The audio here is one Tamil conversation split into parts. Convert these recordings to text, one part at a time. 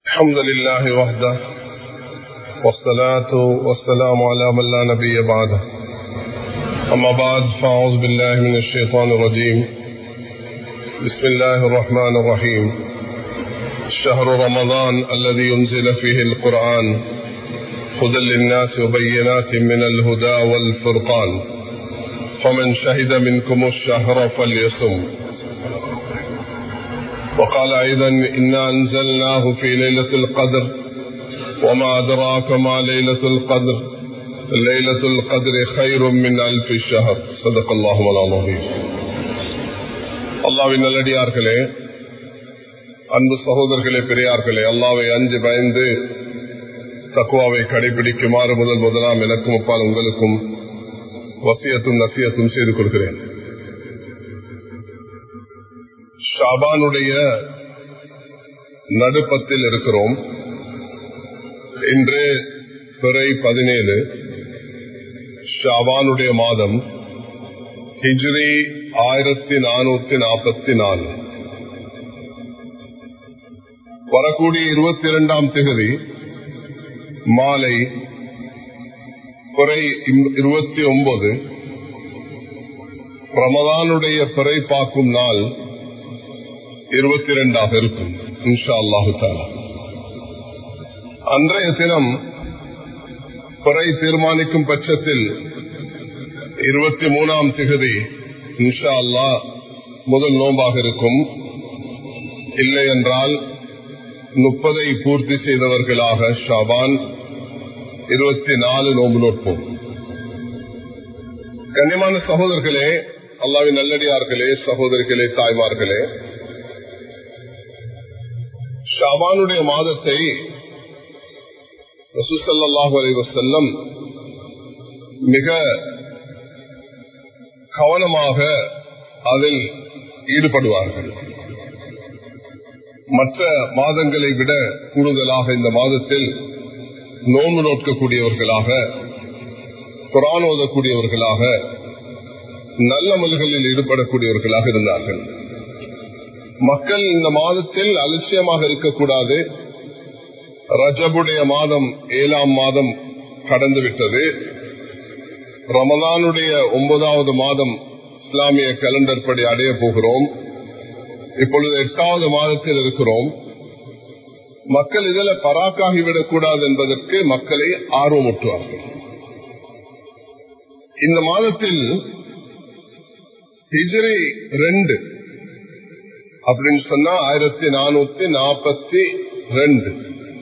الحمد لله وحده والصلاة والسلام على من لا نبي بعده أما بعد فأعوذ بالله من الشيطان الرجيم بسم الله الرحمن الرحيم شهر رمضان الذي ينزل فيه القرآن هدى للناس وبينات من الهدى والفرقان فمن شهد منكم الشهر فليصم وقال أيضا إنا أنزلناه في ليلة القدر وما أدراك ما ليلة القدر ليلة القدر خير من ألف الشهر صدق الله العظيم அல்லாவின் நல்லடியார்களே அன்பு சகோதரர்களே பெரியார்களே அல்லாவை அஞ்சு பயந்து தக்குவாவை கடைபிடிக்குமாறு முதல் முதலாம் எனக்கும் அப்பால் உங்களுக்கும் வசியத்தும் நசியத்தும் செய்து கொடுக்கிறேன் ஷாபானுடைய நடுப்பத்தில் இருக்கிறோம் இன்று பிறை பதினேழு ஷாபானுடைய மாதம் ஹிஜ்ரி ஆயிரத்தி நானூத்தி நாற்பத்தி நாலு வரக்கூடிய இருபத்தி இரண்டாம் திகதி மாலை பிறை இருபத்தி ஒன்பது ரமதானுடைய பிறை பார்க்கும் நாள் இருபத்தி இரண்டாக இருக்கும் இன்ஷா அல்லாஹு தாலா அன்றைய தினம் பிறை தீர்மானிக்கும் பட்சத்தில் இருபத்தி மூணாம் திகதி இன்ஷா அல்லா முதல் நோம்பாக இருக்கும் இல்லை என்றால் முப்பதை பூர்த்தி செய்தவர்களாக ஷாபான் இருபத்தி நாலு நோம்பு நோட்போம் கண்ணியமான சகோதரர்களே அல்லாவின் நல்லடியார்களே சகோதரிகளே தாய்மார்களே ஷாபானுடைய மாதத்தை ரசூசல்லாஹு அலைவசல்லம் மிக கவனமாக அதில் ஈடுபடுவார்கள் மற்ற மாதங்களை விட கூடுதலாக இந்த மாதத்தில் நோன்பு நோக்கக்கூடியவர்களாக குரான் ஓதக்கூடியவர்களாக நல்ல மல்களில் ஈடுபடக்கூடியவர்களாக இருந்தார்கள் மக்கள் இந்த மாதத்தில் அலட்சியமாக இருக்கக்கூடாது ரஜபுடைய மாதம் ஏழாம் மாதம் கடந்து விட்டது ரமதானுடைய ஒன்பதாவது மாதம் இஸ்லாமிய கேலண்டர் படி அடைய போகிறோம் இப்பொழுது எட்டாவது மாதத்தில் இருக்கிறோம் மக்கள் இதில் பராக்காகிவிடக் கூடாது என்பதற்கு மக்களை ஆர்வமூட்டுவார்கள் இந்த மாதத்தில் ஹிஜ்ரி ரெண்டு அப்படின்னு சொன்னா ஆயிரத்தி நானூத்தி நாற்பத்தி ரெண்டு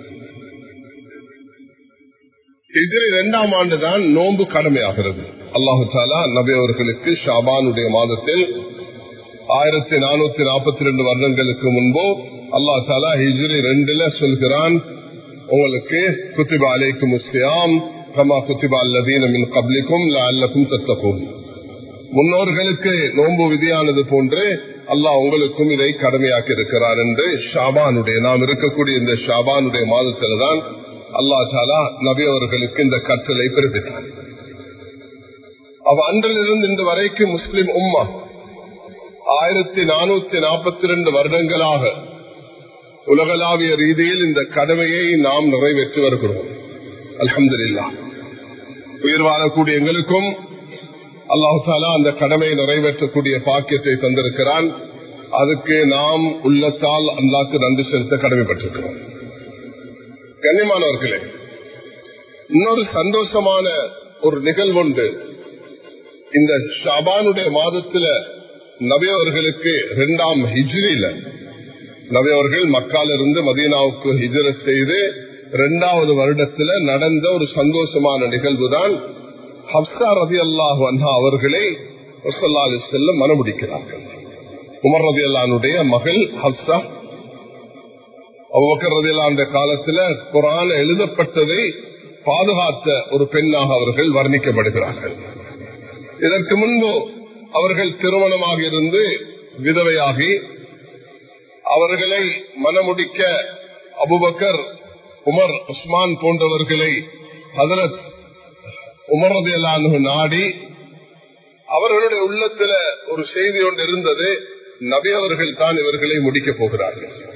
ஹிஜ்ரி இரண்டாம் ஆண்டு தான் நோன்பு கடமையாகிறது அல்லாஹு சாலா நபி அவர்களுக்கு ஷாபானுடைய மாதத்தில் ஆயிரத்தி நானூத்தி நாற்பத்தி ரெண்டு வருடங்களுக்கு முன்போ அல்லா தாலா ஹிஜ்ரி ரெண்டுல சொல்கிறான் உங்களுக்கு குத்திபா அலைக்கும் முஸ்யாம் கமா குத்திபா அல்லதீன மின் கப்லிக்கும் அல்லக்கும் தத்தக்கும் முன்னோர்களுக்கு நோன்பு விதியானது போன்று அல்லாஹ் உங்களுக்கும் இதை கடமையாக்கி இருக்கிறார் என்று ஷாபானுடைய நாம் இருக்கக்கூடிய இந்த ஷாபானுடைய மாதத்தில் தான் அல்லா சாலா நபி அவர்களுக்கு இந்த கற்றலை பிறப்பித்தார் அவ அன்றிலிருந்து இன்று வரைக்கும் முஸ்லிம் உம்மா ஆயிரத்தி நானூத்தி நாற்பத்தி ரெண்டு வருடங்களாக உலகளாவிய ரீதியில் இந்த கடமையை நாம் நிறைவேற்றி வருகிறோம் அலமதுல்லா உயிர் வாழக்கூடிய எங்களுக்கும் அல்லாஹு தாலா அந்த கடமையை நிறைவேற்றக்கூடிய பாக்கியத்தை தந்திருக்கிறான் அதுக்கு நாம் உள்ளத்தால் அல்லாக்கு நன்றி செலுத்த கடமைப்பட்டிருக்கிறோம் கண்ணியமானவர்களே இன்னொரு சந்தோஷமான ஒரு நிகழ்வுண்டு இந்த ஷாபானுடைய மாதத்துல நபியவர்களுக்கு இரண்டாம் ஹிஜ்ரியில நபியவர்கள் மக்காலிருந்து மதீனாவுக்கு ஹிஜர செய்து இரண்டாவது வருடத்துல நடந்த ஒரு சந்தோஷமான நிகழ்வு தான் ஹப்சா ரதி அல்லாஹ் அன்ஹா அவர்களை செல்ல மனமுடிக்கிறார்கள் உமர் ரதி அல்லானுடைய மகள் ஹப்சா அவ்வக்கர் ரதி அல்லாண்ட காலத்துல குரான் எழுதப்பட்டதை பாதுகாத்த ஒரு பெண்ணாக அவர்கள் வர்ணிக்கப்படுகிறார்கள் இதற்கு முன்பு அவர்கள் திருமணமாக இருந்து விதவையாகி அவர்களை மனமுடிக்க அபுபக்கர் உமர் உஸ்மான் போன்றவர்களை ஹதரத் உமரதையலானு நாடி அவர்களுடைய உள்ளத்துல ஒரு செய்தி ஒன்று இருந்தது நபி அவர்கள் தான் இவர்களை முடிக்கப் போகிறார்கள்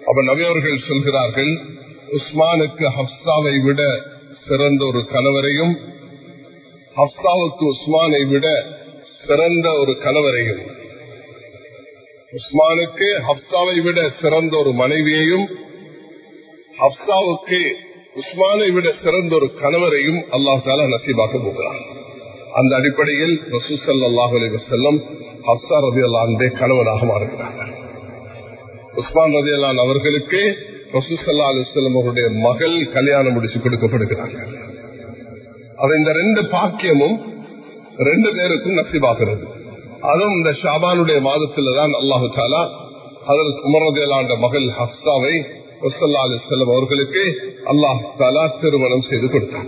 அப்ப நவியவர்கள் சொல்கிறார்கள் உஸ்மானுக்கு ஹப்சாவை விட சிறந்த ஒரு கணவரையும் ஹப்சாவுக்கு உஸ்மானை விட சிறந்த ஒரு கணவரையும் உஸ்மானுக்கு ஹப்சாவை விட சிறந்த ஒரு மனைவியையும் ஹப்சாவுக்கு உஸ்மானை விட சிறந்த ஒரு கணவரையும் அல்லாஹ் தாலா நசீபாக்க போகிறார் அந்த அடிப்படையில் ரசூசல் அல்லாஹ் அலி வசல்லம் ஹப்சா ரதி அல்லாண்டே கணவனாக மாறுகிறார்கள் உஸ்மான் ரதி அல்லான் அவர்களுக்கு ரசூசல்லா அலுவலம் அவருடைய மகள் கல்யாணம் முடிச்சு கொடுக்கப்படுகிறார்கள் அது இந்த ரெண்டு பாக்கியமும் ரெண்டு பேருக்கும் நசிபாகிறது அதுவும் இந்த ஷாபானுடைய மாதத்துல தான் அல்லாஹு தாலா அதில் உமரதேலாண்ட மகள் ஹப்சாவை வசல்லா அலிஸ்லம் அவர்களுக்கு அல்லாஹ் தாலா திருமணம் செய்து கொடுத்தார்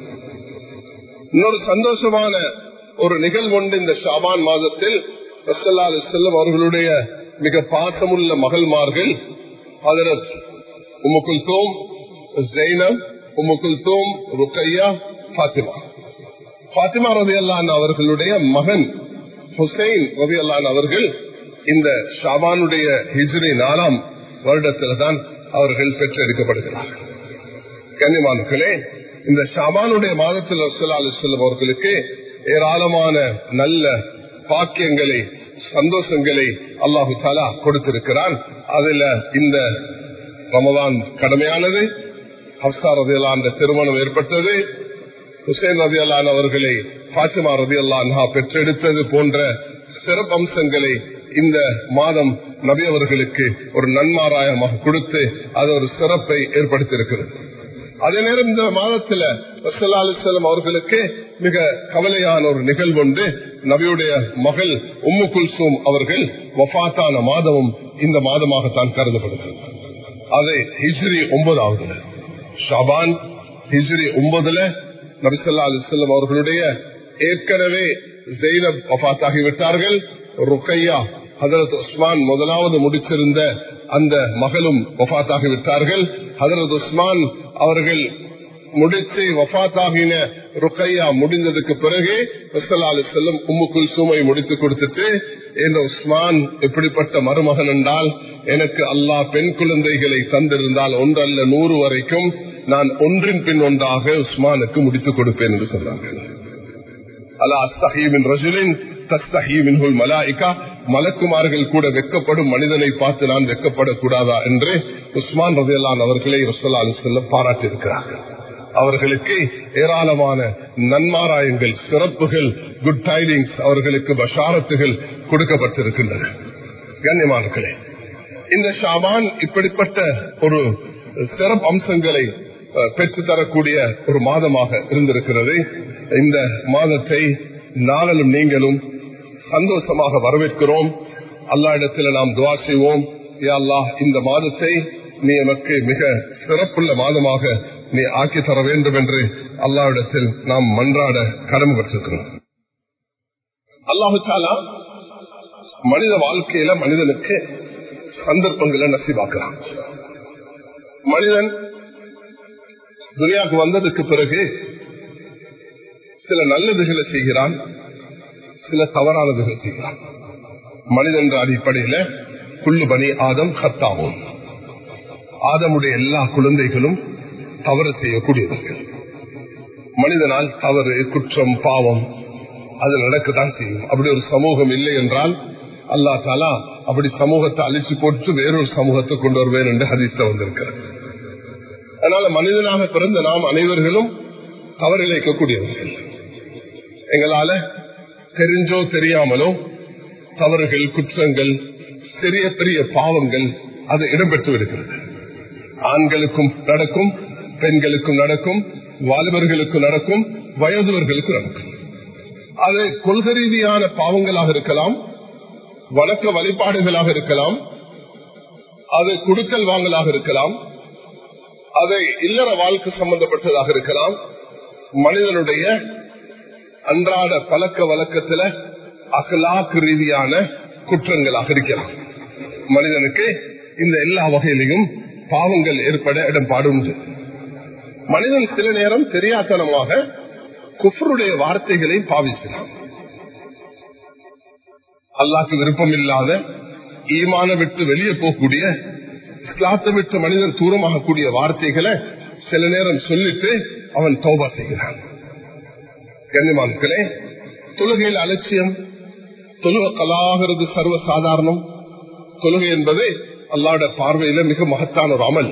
இன்னொரு சந்தோஷமான ஒரு நிகழ்வுண்டு இந்த ஷாபான் மாதத்தில் வசல்லா அலிஸ்லம் அவர்களுடைய மிக பாசமுள்ள மகள்மார்கள் ஹதரத் உமுகுல்சோம் ஜெய்னம் உமுகுல்சோம் ருக்கையா பாத்திமா பாத்திமா ரவி அல்லான் அவர்களுடைய மகன் ஹுசைன் ரவி அல்லான் அவர்கள் இந்த ஷாபானுடைய ஹிஜ்ரி நாலாம் வருடத்தில் தான் அவர்கள் பெற்றெடுக்கப்படுகிறார்கள் கன்னிமான்களே இந்த ஷாபானுடைய மாதத்தில் ரசூல்லா அலுவலம் அவர்களுக்கு ஏராளமான நல்ல பாக்கியங்களை சந்தோஷங்களை அல்லாஹு தாலா கொடுத்திருக்கிறான் அதுல இந்த ரமதான் கடமையானது ஹப்சா ரதியலான் திருமணம் ஏற்பட்டது ஹுசேன் ரதி அல்லான் அவர்களை பாச்சிமா ரதி அல்லான்ஹா பெற்றெடுத்தது போன்ற சிறப்பம்சங்களை இந்த மாதம் நபி அவர்களுக்கு ஒரு நன்மாராயமாக கொடுத்து அது ஒரு சிறப்பை ஏற்படுத்தியிருக்கிறது அதே நேரம் இந்த மாதத்துல ரசல்லா அலிஸ்லாம் அவர்களுக்கு மிக கவலையான ஒரு நிகழ்வுண்டு நபியுடைய மகள் உம்மு குல்சூம் அவர்கள் வஃத்தான மாதமும் இந்த மாதமாகத்தான் கருதப்படுகிறது அது ஹிஜ்ரி ஒன்பதாவது ஷாபான் ஹிஜ்ரி ஒன்பதுல நபிசல்லா அலிஸ்லாம் அவர்களுடைய ஏற்கனவே ஜெயினப் வஃத்தாகிவிட்டார்கள் ருக்கையா ஹதரத் உஸ்மான் முதலாவது முடிச்சிருந்த அந்த மகளும் வஃத்தாகி விட்டார்கள் ஹதரத் உஸ்மான் அவர்கள் முடிச்சு வஃத்தாகின ருக்கையா முடிந்ததுக்கு பிறகு ரசல்லா செல்லும் உம்மு குல்சூமை முடித்து கொடுத்துட்டு இந்த உஸ்மான் எப்படிப்பட்ட மருமகன் என்றால் எனக்கு அல்லாஹ் பெண் குழந்தைகளை தந்திருந்தால் ஒன்றல்ல நூறு வரைக்கும் நான் ஒன்றின் பின் ஒன்றாக உஸ்மானுக்கு முடித்துக் கொடுப்பேன் என்று சொன்னார்கள் அல்லா அஸ்தஹீமின் ரஜுலின் மலக்குமார்கள் கூட வெக்கப்படும் மனிதனை பார்த்து நான் வெக்கப்படக்கூடாதா என்று உஸ்மான் ரதையலான் அவர்களை ரசல்லா அலுவலம் பாராட்டியிருக்கிறார்கள் அவர்களுக்கு ஏராளமான நன்மாராயங்கள் சிறப்புகள் குட் டைடிங்ஸ் அவர்களுக்கு பஷாரத்துகள் கொடுக்கப்பட்டிருக்கின்றன கண்ணியமானர்களே இந்த ஷாபான் இப்படிப்பட்ட ஒரு சிறப்பு அம்சங்களை பெற்றுத்தரக்கூடிய ஒரு மாதமாக இருந்திருக்கிறது இந்த மாதத்தை நாங்களும் நீங்களும் சந்தோஷமாக வரவேற்கிறோம் அல்லா இடத்துல நாம் துவா செய்வோம் அல்லாஹ் இந்த மாதத்தை நீ எனக்கு மிக சிறப்புள்ள மாதமாக நீ ஆக்கி தர வேண்டும் என்று அல்லாவிடத்தில் நாம் மன்றாட கடமைப்பட்டிருக்கிறோம் அல்லாஹு சாலா மனித வாழ்க்கையில மனிதனுக்கு சந்தர்ப்பங்களை நசிவாக்குறான் மனிதன் துனியாவுக்கு வந்ததுக்கு பிறகு சில நல்லதுகளை செய்கிறான் சில தவறானதுகள் செய்கிறான் மனிதன் என்ற அடிப்படையில குள்ளு பணி ஆதம் ஹத்தாவும் ஆதமுடைய எல்லா குழந்தைகளும் தவறு செய்யக்கூடியவர்கள் மனிதனால் தவறு குற்றம் பாவம் அது நடக்கத்தான் செய்யும் அப்படி ஒரு சமூகம் இல்லை என்றால் அல்லா தாலா அப்படி சமூகத்தை அழிச்சு போட்டு வேறொரு சமூகத்தை கொண்டு வருவேன் என்று ஹதீஸ்ல வந்திருக்கிறது அதனால மனிதனாக பிறந்த நாம் அனைவர்களும் தவறு இழைக்கக்கூடியவர்கள் எங்களால தெரிஞ்சோ தெரியாமலோ தவறுகள் குற்றங்கள் சிறிய பெரிய பாவங்கள் அது இடம்பெற்று விடுகிறது ஆண்களுக்கும் நடக்கும் பெண்களுக்கும் நடக்கும் வாலிபர்களுக்கும் நடக்கும் வயதுவர்களுக்கும் நடக்கும் அது கொள்கை ரீதியான பாவங்களாக இருக்கலாம் வழக்க வழிபாடுகளாக இருக்கலாம் அது குடுக்கல் வாங்கலாக இருக்கலாம் அதை இல்லற வாழ்க்கை சம்பந்தப்பட்டதாக இருக்கலாம் மனிதனுடைய அன்றாட பழக்க வழக்கத்துல அகலாக்கு ரீதியான குற்றங்களாக இருக்கலாம் மனிதனுக்கு இந்த எல்லா வகையிலையும் பாவங்கள் ஏற்பட இடம்பாடு உண்டு மனிதன் சில நேரம் தெரியாத்தனமாக குஃபருடைய வார்த்தைகளை பாவிக்கலாம் அல்லாக்கு விருப்பம் இல்லாத ஈமான விட்டு வெளியே போகக்கூடிய இஸ்லாத்தை விட்டு மனிதன் தூரமாகக்கூடிய வார்த்தைகளை சில நேரம் சொல்லிட்டு அவன் தௌபா செய்கிறான் கண்ணிமான்களே தொழுகையில் அலட்சியம் தொழுகை கலாகிறது சர்வ சாதாரணம் தொழுகை என்பது அல்லாட பார்வையில மிக மகத்தான ஒரு அமல்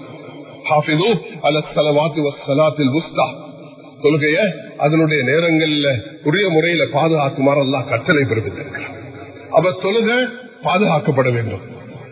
தொழுகைய அதனுடைய நேரங்கள்ல உரிய முறையில பாதுகாக்குமாறு அல்லா கட்டளை பிறப்பித்திருக்கிறார் அவ தொழுக பாதுகாக்கப்பட வேண்டும்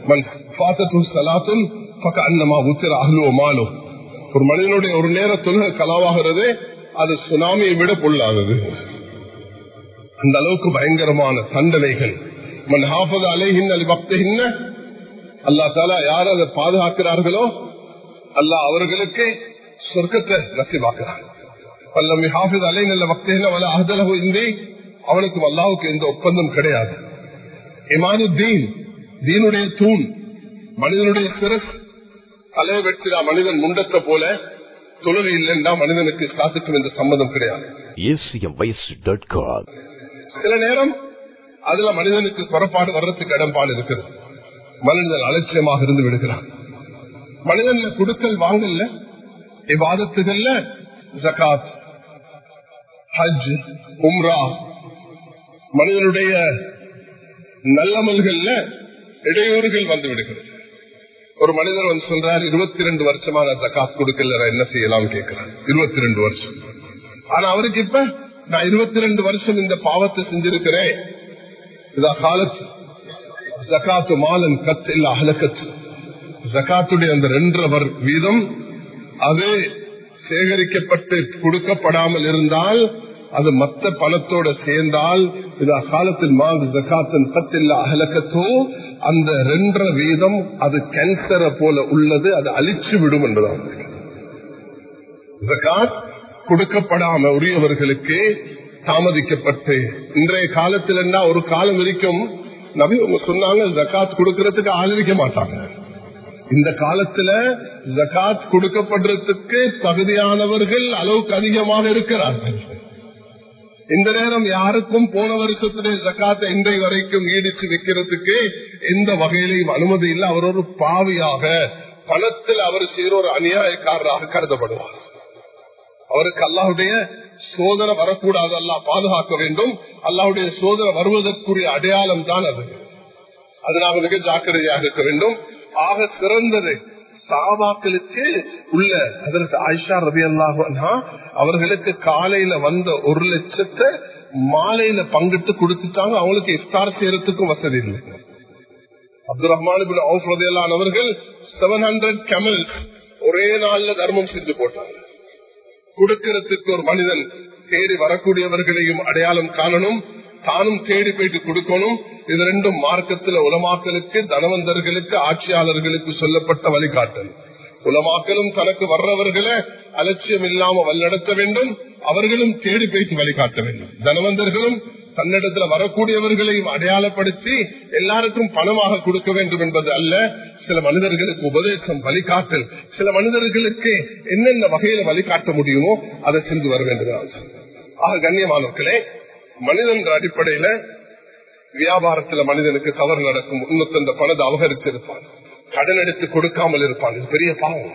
ஒரு மனிதனுடைய ஒரு நேர தொழுகை கலாவாகிறது அது சுனாமியை விட பொல்லாதது அந்த அளவுக்கு பயங்கரமான தண்டனைகள் மன் ஹாஃபது அலைஹின் அலி பக்தின் அல்லா தாலா யார் அதை பாதுகாக்கிறார்களோ அல்லா அவர்களுக்கு சொர்க்கத்தை நசிவாக்குறான் பல்லமி ஹாஃபித் அலை நல்ல பக்தின் வல அஹதலகு இந்தி அவனுக்கு அல்லாவுக்கு எந்த ஒப்பந்தம் கிடையாது இமானு தீன் தீனுடைய தூண் மனிதனுடைய சிறஸ் தலையை வெற்றிடா மனிதன் முண்டத்தை போல தொழுகை இல்லைன்னா மனிதனுக்கு சாத்துக்கும் எந்த சம்மதம் கிடையாது சில நேரம் அதுல மனிதனுக்கு புறப்பாடு வர்றதுக்கு இடம்பாடு இருக்குது மனிதன் அலட்சியமாக இருந்து விடுகிறான் மனிதன் குடுக்கல் வாங்கல இவ்வாதத்துகள்ல ஜகாத் ஹஜ் உம்ரா மனிதனுடைய நல்லமல்கள்ல இடையூறுகள் வந்து விடுகிறது ஒரு மனிதர் வந்து சொல்றார் இருபத்தி ரெண்டு வருஷமா நான் ஜக்காத் கொடுக்கல என்ன செய்யலாம் கேட்கிறார் இருபத்தி ரெண்டு வருஷம் ஆனா அவருக்கு இப்ப நான் இருபத்தி ரெண்டு வருஷம் இந்த பாவத்தை செஞ்சிருக்கிறேன் ஜக்காத்து மாலன் கத் இல்ல அகலக்கத் ஜக்காத்துடைய அந்த ரெண்டரை வீதம் அது சேகரிக்கப்பட்டு கொடுக்கப்படாமல் இருந்தால் அது மத்த பணத்தோட சேர்ந்தால் இது அகாலத்தில் மாங்கு ஜக்காத்தின் கத்தில்ல அகலக்கத்தோ அந்த ரெண்டரை வீதம் அது கேன்சரை போல உள்ளது அது அழிச்சு விடும் என்பதான் ஜக்காத் கொடுக்கப்படாம உரியவர்களுக்கு தாமதிக்கப்பட்டு இன்றைய காலத்தில் என்ன ஒரு காலம் வரைக்கும் நபி சொன்னாங்க ஜக்காத் கொடுக்கறதுக்கு ஆதரிக்க மாட்டாங்க இந்த காலத்துல ஜக்காத் கொடுக்கப்படுறதுக்கு தகுதியானவர்கள் அளவுக்கு அதிகமாக இருக்கிறார்கள் இந்த நேரம் யாருக்கும் போன வருஷத்துடைய ஜக்காத்தை இன்றைய வரைக்கும் ஈடிச்சு வைக்கிறதுக்கு எந்த வகையிலையும் அனுமதி இல்லை அவர் ஒரு பாவியாக பணத்தில் அவர் செய்கிற ஒரு அநியாயக்காரராக கருதப்படுவார் அவருக்கு அல்லாஹுடைய சோதனை வரக்கூடாது அல்லாஹ் பாதுகாக்க வேண்டும் அல்லாஹுடைய சோதனை வருவதற்குரிய அடையாளம் தான் அது அதனால மிக ஜாக்கிரதையாக இருக்க வேண்டும் ஆக சிறந்தது சாபாக்களுக்கு உள்ள அதற்கு ஆயிஷா ரவி அல்லாஹா அவர்களுக்கு காலையில வந்த ஒரு லட்சத்தை மாலையில பங்கிட்டு கொடுத்துட்டாங்க அவங்களுக்கு இஃப்தார் செய்யறதுக்கும் வசதி இல்லை அப்துல் ரஹ்மான் அவர்கள் செவன் ஹண்ட்ரட் கெமல்ஸ் ஒரே நாள்ல தர்மம் செஞ்சு போட்டாங்க கொடுக்கிறதுக்கு ஒரு மனிதன் தேடி வரக்கூடியவர்களையும் அடையாளம் காணணும் தானும் தேடி போயிட்டு கொடுக்கணும் இது ரெண்டும் மார்க்கத்தில் உலமாக்களுக்கு தனவந்தர்களுக்கு ஆட்சியாளர்களுக்கு சொல்லப்பட்ட வழிகாட்டல் உலமாக்களும் தனக்கு வர்றவர்களை அலட்சியம் இல்லாம வழிநடத்த வேண்டும் அவர்களும் தேடி போயிட்டு வழிகாட்ட வேண்டும் தனவந்தர்களும் தன்னிடத்துல வரக்கூடியவர்களையும் அடையாளப்படுத்தி எல்லாருக்கும் பணமாக கொடுக்க வேண்டும் என்பது அல்ல சில மனிதர்களுக்கு உபதேசம் வழிகாட்டல் சில மனிதர்களுக்கு என்னென்ன வகையில வழிகாட்ட முடியுமோ அதை செஞ்சு வர வேண்டும் ஆக கண்ணியமானவர்களே மனிதன் அடிப்படையில வியாபாரத்துல மனிதனுக்கு தவறு நடக்கும் இன்னொத்த பணத்தை அபகரிச்சிருப்பான் கடன் எடுத்து கொடுக்காமல் இருப்பான் இது பெரிய பாவம்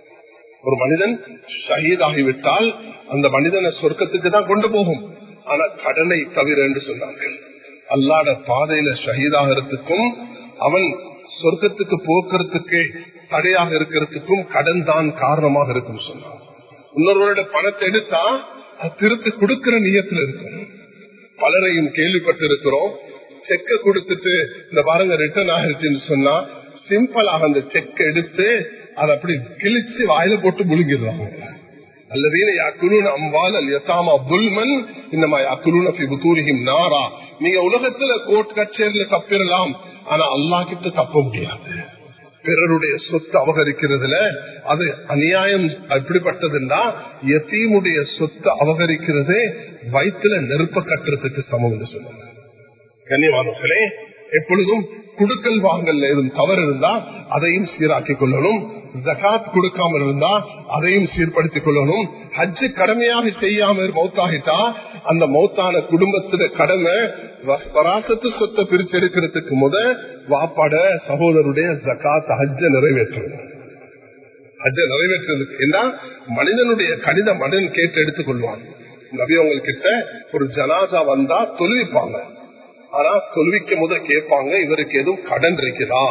ஒரு மனிதன் ஷஹீதாகிவிட்டால் அந்த மனிதனை சொர்க்கத்துக்கு தான் கொண்டு போகும் ஆனா கடனை தவிர என்று சொன்னார்கள் அல்லாட பாதையில ஷஹீதாகிறதுக்கும் அவன் சொர்க்கத்துக்கு போக்குறதுக்கு தடையாக இருக்கிறதுக்கும் கடன் தான் காரணமாக இருக்கும் சொன்னான் இன்னொருவரோட பணத்தை எடுத்தா அது திருத்து கொடுக்கிற நியத்துல இருக்கும் பலரையும் கேள்விப்பட்டிருக்கிறோம் செக்க கொடுத்துட்டு இந்த பாருங்க ரிட்டர்ன் ஆகிருச்சுன்னு சொன்னா சிம்பிளாக அந்த செக் எடுத்து அதை அப்படி கிழிச்சு வாயில போட்டு முழுங்கிடுறாங்க அல்லதீன யாக்குலூன் அம்பால் அல் யசாமா புல்மன் இன்னமா யாக்குலூன ஃபி புத்தூரிஹிம் நாரா நீங்க உலகத்துல கோர்ட் கச்சேரியில தப்பிடலாம் ஆனா அல்லாஹ் கிட்ட தப்ப முடியாது பிறருடைய சொத்து அபகரிக்கிறதுல அது அநியாயம் எப்படிப்பட்டதுன்னா எத்தீமுடைய சொத்து அபகரிக்கிறதே வயிற்றுல நெருப்ப கட்டுறதுக்கு சமம் என்று சொல்லுவாங்க கண்ணியமானவர்களே எப்பொழுதும் குடுக்கல் வாங்கல் ஏதும் தவறு இருந்தா அதையும் சீராக்கிக் கொள்ளணும் ஜகாத் கொடுக்காமல் இருந்தா அதையும் சீர்படுத்திக் கொள்ளணும் ஹஜ்ஜு கடமையாக செய்யாம மௌத்தாகிட்டா அந்த மௌத்தான குடும்பத்தின கடமை வராசத்து சொத்தை பிரிச்சு எடுக்கிறதுக்கு முத வாப்பாட சகோதரருடைய ஜக்காத் ஹஜ்ஜ நிறைவேற்றும் ஹஜ்ஜ நிறைவேற்றுறதுக்கு ஏன்னா மனிதனுடைய கடித மனிதன் கேட்டு எடுத்துக் கொள்வான் நபி உங்ககிட்ட ஒரு ஜனாசா வந்தா தொழுவிப்பாங்க ஆனா தொழுவிக்க முத கேட்பாங்க இவருக்கு எதுவும் கடன் இருக்குதா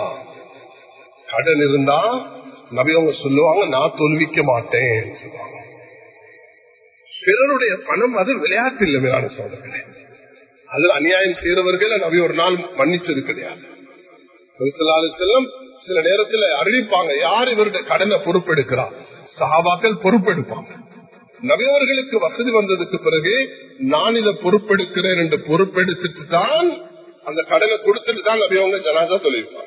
கடன் இருந்தா நபி அவங்க சொல்லுவாங்க நான் தொழுவிக்க மாட்டேன் சொல்லுவாங்க பிறருடைய பணம் அது விளையாட்டு இல்லை மேலான சோதர்களே அதுல அநியாயம் செய்யறவர்களை நபி ஒரு நாள் மன்னிச்சது கிடையாது செல்லம் சில நேரத்தில் அறிவிப்பாங்க யார் இவருடைய கடனை பொறுப்பெடுக்கிறார் சஹாபாக்கள் பொறுப்பெடுப்பாங்க நபியவர்களுக்கு வசதி வந்ததுக்கு பிறகு நான் இதை பொறுப்பெடுக்கிறேன் என்று பொறுப்பெடுத்துட்டு தான் அந்த கடனை கொடுத்துட்டு தான் நபியவங்க ஜனாதா சொல்லியிருப்பாங்க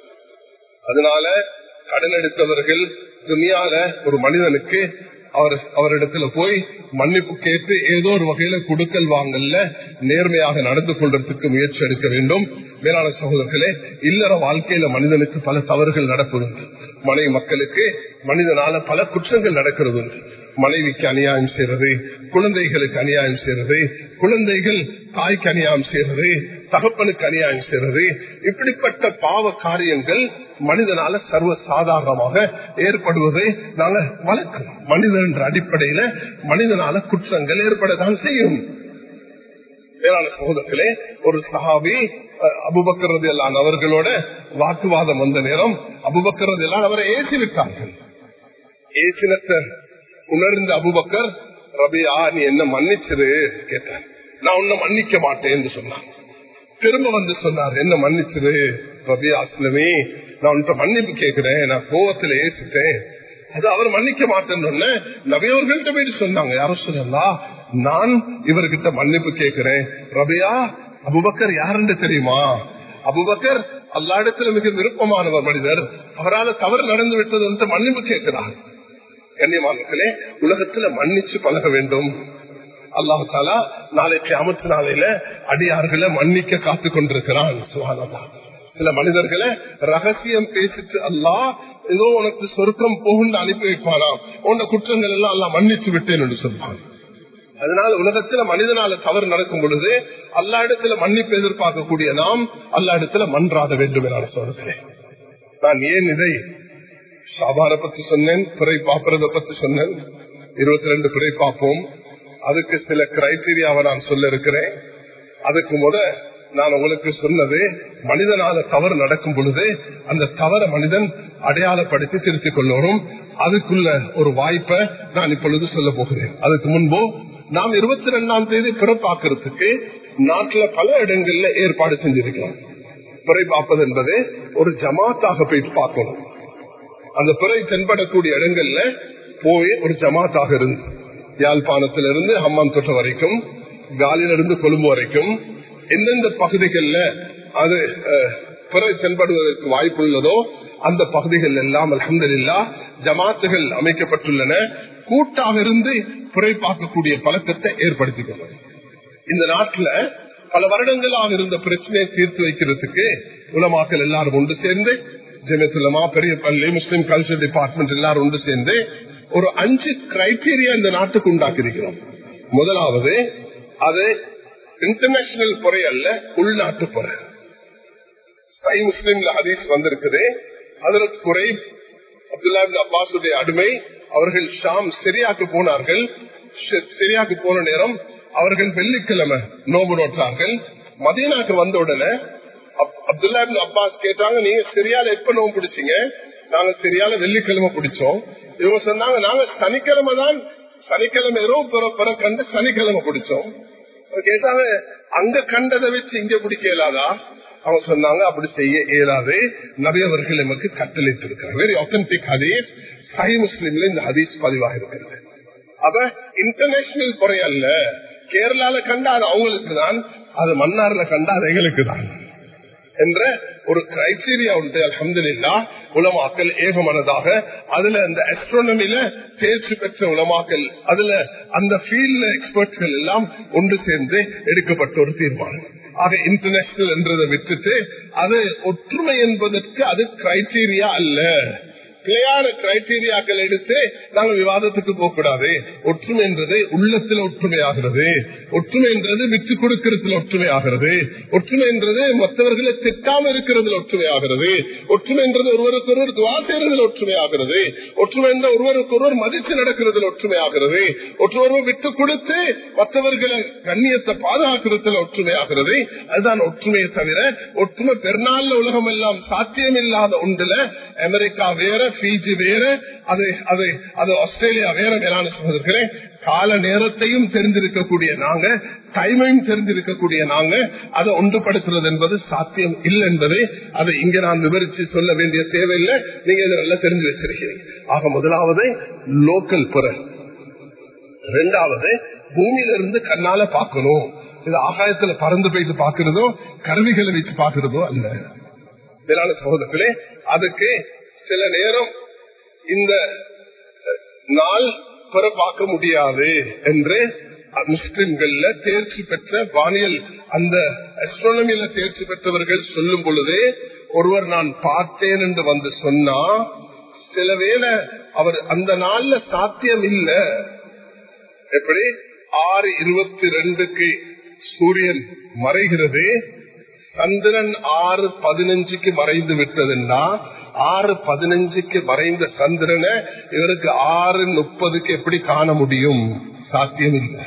அதனால கடன் எடுத்தவர்கள் துணியால ஒரு மனிதனுக்கு அவர் அவரிடத்துல போய் மன்னிப்பு கேட்டு ஏதோ ஒரு வகையில குடுக்கல் வாங்கல்ல நேர்மையாக நடந்து கொள்றதுக்கு முயற்சி எடுக்க வேண்டும் மேலான சகோதரர்களே இல்லற வாழ்க்கையில மனிதனுக்கு பல தவறுகள் நடப்பதுண்டு மனைவி மக்களுக்கு மனிதனால பல குற்றங்கள் நடக்கிறது மனைவிக்கு அநியாயம் செய்யறது குழந்தைகளுக்கு அநியாயம் செய்யறது குழந்தைகள் தாய்க்கு அநியாயம் செய்யறது தகப்பனுக்கு அநியாயம் செய்யறது இப்படிப்பட்ட பாவ காரியங்கள் மனிதனால சர்வ சாதாரணமாக ஏற்படுவதை நாங்க வளர்க்கிறோம் மனிதன் என்ற அடிப்படையில மனிதனால குற்றங்கள் ஏற்படத்தான் செய்யும் மேலான சகோதரர்களே ஒரு சஹாபி அபுபக்கரது எல்லாம் அவர்களோட வாக்குவாதம் வந்த நேரம் அபுபக்கரது எல்லாம் அவரை ஏசி விட்டார்கள் ஏசினத்தை உணர்ந்த அபுபக்கர் ரபியா நீ என்ன மன்னிச்சிரு கேட்டார் நான் உன்னை மன்னிக்க மாட்டேன் என்று சொன்னான் திரும்ப வந்து சொன்னார் என்ன மன்னிச்சிரு ரபி அஸ்லமி நான் உன்கிட்ட மன்னிப்பு கேட்கிறேன் நான் கோவத்துல ஏசிட்டேன் அது அவர் மன்னிக்க மாட்டேன்னு நபியவர்கள்ட்ட போயிட்டு சொன்னாங்க யாரும் சொல்லலாம் நான் இவர்கிட்ட மன்னிப்பு கேட்கிறேன் ரபியா அபுபக்கர் யாருன்னு தெரியுமா அபுபக்கர் அல்லா இடத்துல மிக விருப்பமானவர் மனிதர் அவரால் தவறு நடந்து விட்டது மன்னிப்பு கேட்கிறார் கண்ணியமானே உலகத்துல மன்னிச்சு பழக வேண்டும் அல்லாஹு தாலா நாளைக்கு அமர்த்து நாளையில அடியார்களை மன்னிக்க காத்து கொண்டிருக்கிறான் சுகானந்தா சில மனிதர்களை ரகசியம் பேசிட்டு அல்லா ஏதோ உனக்கு சொருக்கம் போகுன்னு அனுப்பி வைப்பானா உன்ன குற்றங்கள் எல்லாம் அல்லா மன்னிச்சு விட்டேன் என்று சொல்வான் அதனால உலகத்துல மனிதனால தவறு நடக்கும் பொழுது அல்லா இடத்துல மன்னிப்பு எதிர்பார்க்கக்கூடிய நாம் அல்லா இடத்துல மன்றாத வேண்டும் என சொல்றேன் நான் ஏன் இதை சாபார பத்தி சொன்னேன் பிறை பாப்புறத பத்தி சொன்னேன் இருபத்தி ரெண்டு பிறை பார்ப்போம் அதுக்கு சில கிரைடீரியாவை நான் சொல்ல இருக்கிறேன் அதுக்கு முத நான் உங்களுக்கு சொன்னது மனிதனால தவறு நடக்கும் பொழுது அந்த தவற மனிதன் அடையாளப்படுத்தி திருத்திக் கொள்ளணும் அதுக்குள்ள ஒரு வாய்ப்பை நான் இப்பொழுது சொல்ல போகிறேன் அதுக்கு முன்பு நாம் இருபத்தி ரெண்டாம் தேதி பிறப்பாக்குறதுக்கு நாட்டுல பல இடங்கள்ல ஏற்பாடு செஞ்சிருக்கிறோம் பிறை பார்ப்பது என்பது ஒரு ஜமாத்தாக போயிட்டு பார்க்கணும் அந்த பிறை தென்படக்கூடிய இடங்கள்ல போய் ஒரு ஜமாத்தாக இருந்து யாழ்ப்பாணத்திலிருந்து ஹம்மான் தொட்ட வரைக்கும் காலிலிருந்து கொழும்பு வரைக்கும் எந்தெந்த பகுதிகளில் அது பிறை தென்படுவதற்கு வாய்ப்புள்ளதோ அந்த பகுதிகள் எல்லாம் அலமதுல்லா ஜமாத்துகள் அமைக்கப்பட்டுள்ளன கூட்டாக இருந்து பிறை பார்க்கக்கூடிய பழக்கத்தை ஏற்படுத்திக்கணும் இந்த நாட்டில் பல வருடங்களாக இருந்த பிரச்சனையை தீர்த்து வைக்கிறதுக்கு உலமாக்கள் எல்லாரும் ஒன்று சேர்ந்து ஜெமித்துலமா பெரிய பள்ளி முஸ்லிம் கல்ச்சர் டிபார்ட்மெண்ட் எல்லாரும் ஒன்று சேர்ந்து ஒரு அஞ்சு கிரைடீரியா இந்த நாட்டுக்கு உண்டாக்கி இருக்கிறோம் முதலாவது அது இன்டர்நேஷனல் பொறை அல்ல உள்நாட்டு பொறை சை முஸ்லிம்ல ஹதீஸ் வந்திருக்குது அதில் குறை அப்துல்லா அப்பாசுடைய அடிமை அவர்கள் ஷாம் சிரியாக்கு போனார்கள் சிரியாக்கு போன நேரம் அவர்கள் வெள்ளிக்கிழமை நோம்பு நோட்டார்கள் மதீனாக்கு வந்த உடனே அப்துல்லா அப்பாஸ் கேட்டாங்க நீங்க சிரியால எப்ப நோம்பு பிடிச்சீங்க நாங்க சிரியால வெள்ளிக்கிழமை பிடிச்சோம் இவங்க சொன்னாங்க நாங்க சனிக்கிழமை தான் சனிக்கிழமை இரவு பிற கண்டு சனிக்கிழமை பிடிச்சோம் கேட்டாங்க அங்க கண்டதை வச்சு இங்க பிடிக்க இயலாதா அவங்க சொன்னாங்க அப்படி செய்ய இயலாது நபியவர்கள் நமக்கு கட்டளைத்து இருக்காங்க வெரி ஆத்தன்டிக் ஹதீஸ் சஹி முஸ்லீம்ல இந்த ஹதீஸ் பதிவாக இருக்கிறது அப்ப இன்டர்நேஷனல் குறை அல்ல கேரளால கண்டா அது அவங்களுக்கு தான் அது மன்னார்ல கண்டா அது எங்களுக்கு தான் என்ற ஒரு கிரைடீரியா உண்டு அலமதுல்லா உலமாக்கல் ஏகமனதாக அதுல அந்த அஸ்ட்ரோனமில தேர்ச்சி பெற்ற உலமாக்கல் அதுல அந்த ஃபீல்ட்ல எக்ஸ்பர்ட்கள் எல்லாம் ஒன்று சேர்ந்து எடுக்கப்பட்ட ஒரு தீர்மானம் ஆக இன்டர்நேஷனல் என்றதை விட்டுட்டு அது ஒற்றுமை என்பதற்கு அது கிரைடீரியா அல்ல பிழையான கிரைடீரியாக்கள் எடுத்து நாங்க விவாதத்துக்கு போக கூடாது ஒற்றுமை என்றது உள்ளத்துல ஒற்றுமை ஆகிறது ஒற்றுமை என்றது விட்டு கொடுக்கறதுல ஒற்றுமை ஆகிறது ஒற்றுமை என்றது மற்றவர்களை திட்டாம இருக்கிறதுல ஒற்றுமை ஆகிறது ஒற்றுமை என்றது ஒருவருக்கு ஒருவர் துவா செய்யறதுல ஒற்றுமை ஆகிறது ஒற்றுமை என்ற ஒருவருக்கு ஒருவர் மதித்து நடக்கிறதுல ஒற்றுமை ஆகிறது ஒற்றுவரை விட்டு கொடுத்து மற்றவர்களை கண்ணியத்தை பாதுகாக்கிறதுல ஒற்றுமை ஆகிறது அதுதான் ஒற்றுமையை தவிர ஒற்றுமை பெருநாள்ல உலகம் எல்லாம் சாத்தியம் இல்லாத ஒன்றுல அமெரிக்கா வேற பிஜி வேற அது அது அது ஆஸ்திரேலியா வேற மேலான சகோதரர்களே கால நேரத்தையும் தெரிந்திருக்கக்கூடிய நாங்க டைமையும் தெரிந்திருக்கக்கூடிய நாங்க அதை ஒன்றுபடுத்துறது என்பது சாத்தியம் இல்லை என்பதை அதை இங்க நான் விவரிச்சு சொல்ல வேண்டிய தேவையில்லை நீங்க இதை நல்லா தெரிஞ்சு வச்சிருக்கிறீங்க ஆக முதலாவது லோக்கல் புற ரெண்டாவது பூமியிலிருந்து கண்ணால பார்க்கணும் இது ஆகாயத்துல பறந்து போயிட்டு பாக்குறதோ கருவிகளை வச்சு பாக்குறதோ அல்ல மேலான சகோதரர்களே அதுக்கு சில நேரம் இந்த நாள் பெற பார்க்க முடியாது என்று முஸ்லிம்கள்ல தேர்ச்சி பெற்ற வானியல் அந்த அஸ்ட்ரானமியில தேர்ச்சி பெற்றவர்கள் சொல்லும் பொழுதே ஒருவர் நான் பார்த்தேன் என்று வந்து சொன்னா சில வேளை அவர் அந்த நாள்ல சாத்தியம் இல்ல எப்படி ஆறு இருபத்தி ரெண்டுக்கு சூரியன் மறைகிறது சந்திரன் ஆறு பதினஞ்சுக்கு மறைந்து விட்டதுன்னா ஆறு பதினஞ்சுக்கு மறைந்த சந்திரனை இவருக்கு ஆறு முப்பதுக்கு எப்படி காண முடியும் சாத்தியம் இல்லை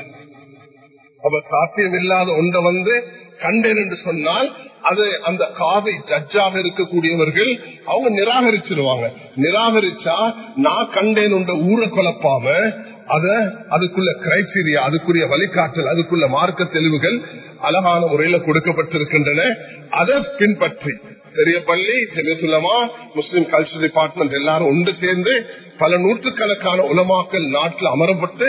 அப்ப சாத்தியம் இல்லாத ஒன்றை வந்து கண்டேன் என்று சொன்னால் அது அந்த காதை ஜட்ஜாக இருக்கக்கூடியவர்கள் அவங்க நிராகரிச்சிருவாங்க நிராகரிச்சா நான் கண்டேன் உண்ட ஊரை குழப்பாம அத அதுக்குள்ள கிரைடீரியா அதுக்குரிய வழிகாட்டல் அதுக்குள்ள மார்க்க தெளிவுகள் அழகான முறையில கொடுக்கப்பட்டிருக்கின்றன அதை பின்பற்றி பெரிய பள்ளி செமிசுலமா முஸ்லிம் கல்ச்சர் டிபார்ட்மெண்ட் எல்லாரும் ஒன்று சேர்ந்து பல நூற்றுக்கணக்கான உலமாக்கல் நாட்டில் அமரப்பட்டு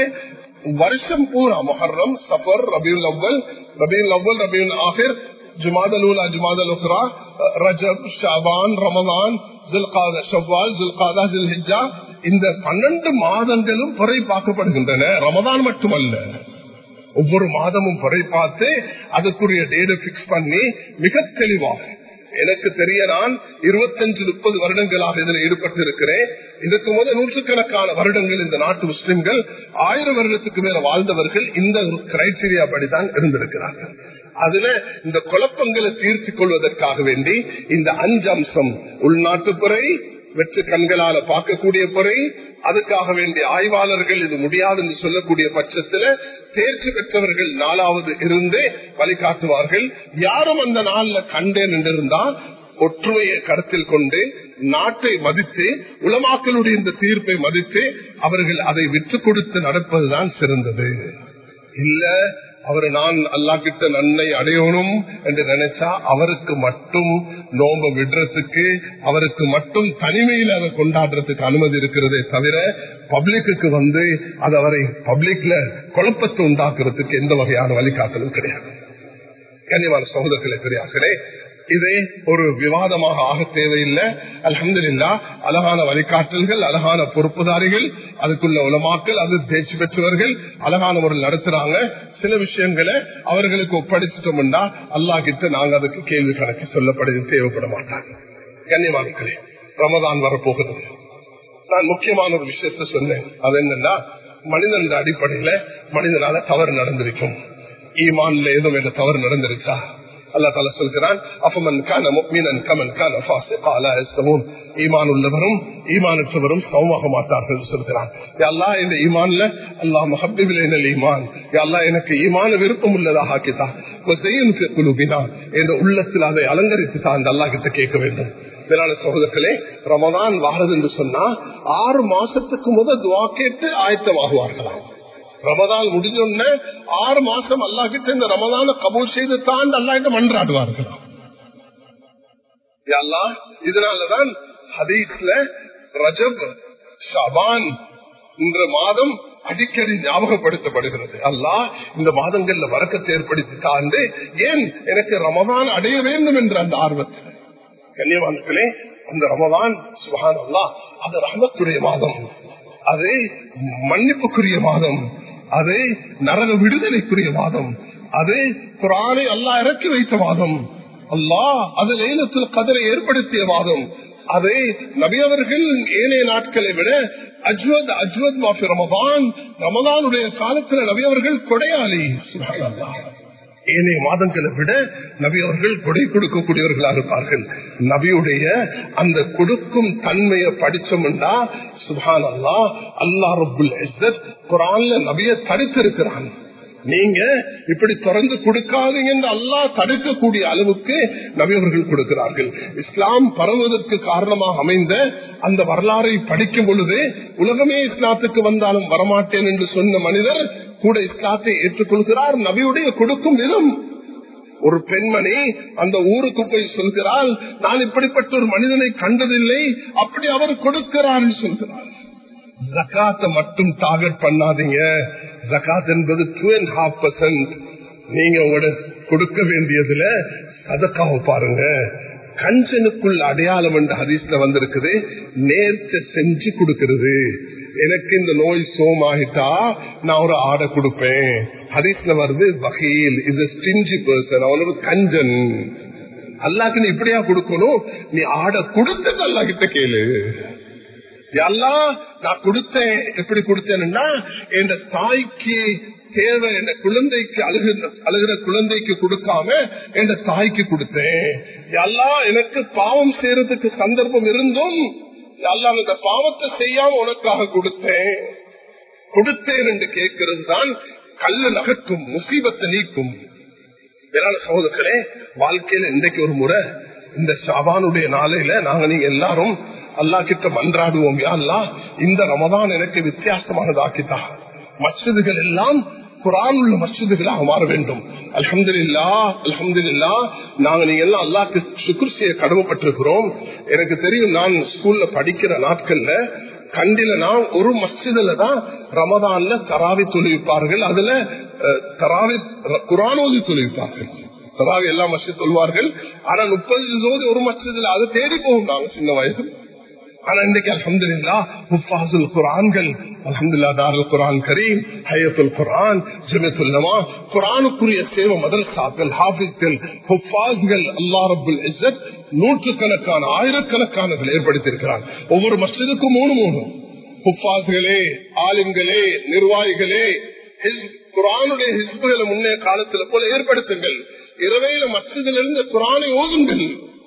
வருஷம் பூரா மொஹர்ரம் சஃபர் ரபியுல் அவ்வல் ரபியுல் அவ்வல் ரபியுல் ஆஹிர் ஜுமாதலூலா ஜுமாதல் உக்ரா ரஜப் ஷாபான் ரமதான் ஜுல்காதா ஷவ்வால் ஜுல்காதா ஜுல்ஹிஜா இந்த பன்னெண்டு மாதங்களும் புறை பார்க்கப்படுகின்றன ரமதான் மட்டுமல்ல ஒவ்வொரு மாதமும் புறை பார்த்து அதுக்குரிய டேட்டை பிக்ஸ் பண்ணி மிக தெளிவாக எனக்கு தெரிய நான் இருபத்தஞ்சு முப்பது வருடங்களாக இதில் ஈடுபட்டு இருக்கிறேன் இதுக்கு முதல் நூற்றுக்கணக்கான வருடங்கள் இந்த நாட்டு முஸ்லிம்கள் ஆயிரம் வருடத்துக்கு மேல வாழ்ந்தவர்கள் இந்த கிரைடீரியா படிதான் இருந்திருக்கிறார்கள் அதுல இந்த குழப்பங்களை தீர்த்து கொள்வதற்காக வேண்டி இந்த அஞ்சு அம்சம் உள்நாட்டு புறை வெற்று கண்களால பார்க்கக்கூடிய பொறை அதுக்காக வேண்டிய ஆய்வாளர்கள் இது முடியாது என்று சொல்லக்கூடிய பட்சத்துல தேர்ச்சி பெற்றவர்கள் நாலாவது இருந்து வழிகாட்டுவார்கள் யாரும் அந்த நாள்ல கண்டேன் என்றிருந்தால் ஒற்றுமையை கருத்தில் கொண்டு நாட்டை மதித்து உலமாக்களுடைய இந்த தீர்ப்பை மதித்து அவர்கள் அதை விற்று கொடுத்து நடப்பதுதான் சிறந்தது இல்ல அவர் நான் அல்லா கிட்ட நன்மை அடையணும் என்று நினைச்சா அவருக்கு மட்டும் நோம்ப விடுறதுக்கு அவருக்கு மட்டும் தனிமையில் அதை கொண்டாடுறதுக்கு அனுமதி இருக்கிறதே தவிர பப்ளிக்கு வந்து அது அவரை பப்ளிக்ல குழப்பத்தை உண்டாக்குறதுக்கு எந்த வகையான வழிகாட்டலும் கிடையாது கனிவான சகோதரர்களே பெரியார்களே இதை ஒரு விவாதமாக ஆக தேவையில்லை அலமதுல்லா அழகான வழிகாட்டல்கள் அழகான பொறுப்புதாரிகள் அதுக்குள்ள உலமாக்கல் அது தேர்ச்சி பெற்றவர்கள் அழகான முறையில் நடத்துறாங்க சில விஷயங்களை அவர்களுக்கு ஒப்படைச்சிட்டோம்னா அல்லா கிட்ட நாங்க அதுக்கு கேள்வி கணக்கு சொல்லப்படுது தேவைப்பட மாட்டாங்க கண்ணியமானங்களே ரமதான் வரப்போகிறது நான் முக்கியமான ஒரு விஷயத்த சொன்னேன் அது என்னன்னா மனிதன் அடிப்படையில மனிதனால தவறு நடந்திருக்கும் ஈமான்ல ஏதோ வேற தவறு நடந்திருச்சா அல்லா தால சொல்கிறான் அஃபமன் கான முக்மீனன் கமன் கான ஃபாசிகா லா யஸ்தமூன் ஈமான் உள்ளவரும் ஈமானற்றவரும் சமமாக மாட்டார்கள் சொல்கிறான் அல்லா இந்த ஈமான்ல அல்லாஹ் மஹபிபில் ஈமான் அல்லா எனக்கு ஈமான விருப்பம் உள்ளதாக ஆக்கித்தா குழுவினா என்ற உள்ளத்தில் அதை அலங்கரித்து தான் அந்த அல்லா கிட்ட கேட்க வேண்டும் மேலான சகோதரர்களே ரமதான் வாரது என்று சொன்னா ஆறு மாசத்துக்கு முதல் துவா கேட்டு ஆயத்தமாகுவார்களாம் ரமதான் முடிஞ்சோன்னு ஆறு மாசம் அல்லா கிட்ட இந்த ரமதான கபூல் செய்து தான் அல்லா கிட்ட மன்றாடுவார்கள் இதனாலதான் ஹதீஸ்ல ரஜப் ஷபான் என்ற மாதம் அடிக்கடி ஞாபகப்படுத்தப்படுகிறது அல்லா இந்த மாதங்கள்ல வரக்கத்தை ஏற்படுத்தி தாண்டு ஏன் எனக்கு ரமதான் அடைய வேண்டும் என்ற அந்த ஆர்வத்தில் கண்ணியவான்களே அந்த ரமதான் சுகான் அல்லா அது ரமத்துடைய மாதம் அது மன்னிப்புக்குரிய மாதம் அது நரக விடுதலைக்குரிய மாதம் அது குரானை அல்லா இறக்கி வைத்த மாதம் அல்லா அது லைலத்தில் கதிரை ஏற்படுத்திய மாதம் அதை நபியவர்கள் ஏனைய நாட்களை விட அஜ்வத் அஜ்வத் மாஃபி ரமதான் ரமதானுடைய காலத்துல நபியவர்கள் கொடையாளி சுப்ஹானல்லாஹ். ஏனைய மாதங்களை விட நபி அவர்கள் கொடை கொடுக்கக்கூடியவர்களா இருப்பார்கள் நபியுடைய அந்த கொடுக்கும் தன்மையை படிச்சோம்னா சுபான் அல்லா அல்லா ரபுல் குரான்ல நபிய தடுத்திருக்கிறான் நீங்க இப்படி தொடர்ந்து கொடுக்காதீங்க என்று அல்லாஹ் தடுக்கக்கூடிய அளவுக்கு நபியவர்கள் கொடுக்கிறார்கள் இஸ்லாம் பரவுவதற்கு காரணமாக அமைந்த அந்த வரலாறை படிக்கும் பொழுது உலகமே இஸ்லாத்துக்கு வந்தாலும் வரமாட்டேன் என்று சொன்ன மனிதர் கூட இஸ்லாத்தை ஏற்றுக்கொள்கிறார் நபியுடைய கொடுக்கும் விதம் ஒரு பெண்மணி அந்த ஊருக்கு போய் சொல்கிறாள் நான் இப்படிப்பட்ட ஒரு மனிதனை கண்டதில்லை அப்படி அவர் கொடுக்கிறார் சொல்கிறார் ஜக்காத்தை மட்டும் டார்கெட் பண்ணாதீங்க ஜக்காத் என்பது டூ அண்ட் ஹாஃப் பர்சன்ட் நீங்க உங்களோட கொடுக்க வேண்டியதுல சதக்காவை பாருங்க கஞ்சனுக்குள் அடையாளம் என்ற ஹதீஸ்ல வந்திருக்குது நேர்ச்ச செஞ்சு கொடுக்கிறது எனக்கு இந்த நோய் சோமாகிட்டா நான் ஒரு ஆடை கொடுப்பேன் ஹதீஸ்ல வருது வகையில் இது ஸ்டிஞ்சி பர்சன் அவன் ஒரு கஞ்சன் அல்லாக்கு நீ இப்படியா கொடுக்கணும் நீ ஆடை கொடுத்துட்டு அல்லா கிட்ட கேளு எல்லாம் நான் கொடுத்தேன் எப்படி கொடுத்தேன்னா என் தாய்க்கு தேவை என் குழந்தைக்கு அழுகிற அழுகிற குழந்தைக்கு கொடுக்காம என் தாய்க்கு கொடுத்தேன் எல்லாம் எனக்கு பாவம் செய்யறதுக்கு சந்தர்ப்பம் இருந்தும் எல்லாம் இந்த பாவத்தை செய்யாம உனக்காக கொடுத்தேன் கொடுத்தேன் என்று கேட்கிறது தான் கல்ல நகர்த்தும் முசீபத்தை நீக்கும் வேளாண் சகோதரர்களே வாழ்க்கையில இன்றைக்கு ஒரு முறை இந்த ஷாபானுடைய நாளையில நாங்க நீங்க எல்லாரும் அல்லா கிட்ட மன்றாடுவோம் அல்லா இந்த ரமதான் எனக்கு வித்தியாசமானதாக்கித்தா மசிதுகள் எல்லாம் குரான் உள்ள மசிதுகளாக மாற வேண்டும் அலமது இல்லா அலமது இல்லா நாங்க நீங்க எல்லாம் அல்லாக்கு சுக்குர் செய்ய கடமைப்பட்டிருக்கிறோம் எனக்கு தெரியும் நான் ஸ்கூல்ல படிக்கிற நாட்கள்ல கண்டில நான் ஒரு மஸ்ஜிதுல தான் ரமதான்ல தராவி தொழுவிப்பார்கள் அதுல தராவி குரானோதி தொழுவிப்பார்கள் தராவி எல்லா மஸ்ஜித் சொல்வார்கள் ஆனா முப்பது ஜோதி ஒரு மஸ்ஜிதுல அது தேடி போகும் நாங்க சின்ன வயது ஆனா இன்னைக்கு அலமதுல்லா முஃபாசுல் குரான்கள் அலமதுல்லா தாருல் குரான் கரீம் ஹயத்துல் குரான் ஜமித்துல்லமா குரானுக்குரிய சேவ மதரசாக்கள் ஹாபிஸ்கள் ஹுஃபாஸ்கள் அல்லா ரபுல் இஸ்ஸத் நூற்றுக்கணக்கான ஆயிரக்கணக்கானர்கள் ஏற்படுத்தியிருக்கிறார் ஒவ்வொரு மஸ்ஜிதுக்கும் மூணு மூணு ஹுஃபாஸ்களே ஆலிம்களே நிர்வாகிகளே குரானுடைய ஹிஸ்புகளை முன்னே காலத்துல போல ஏற்படுத்துங்கள் இரவையில மஸ்ஜிதிலிருந்து குரானை ஓதுங்கள்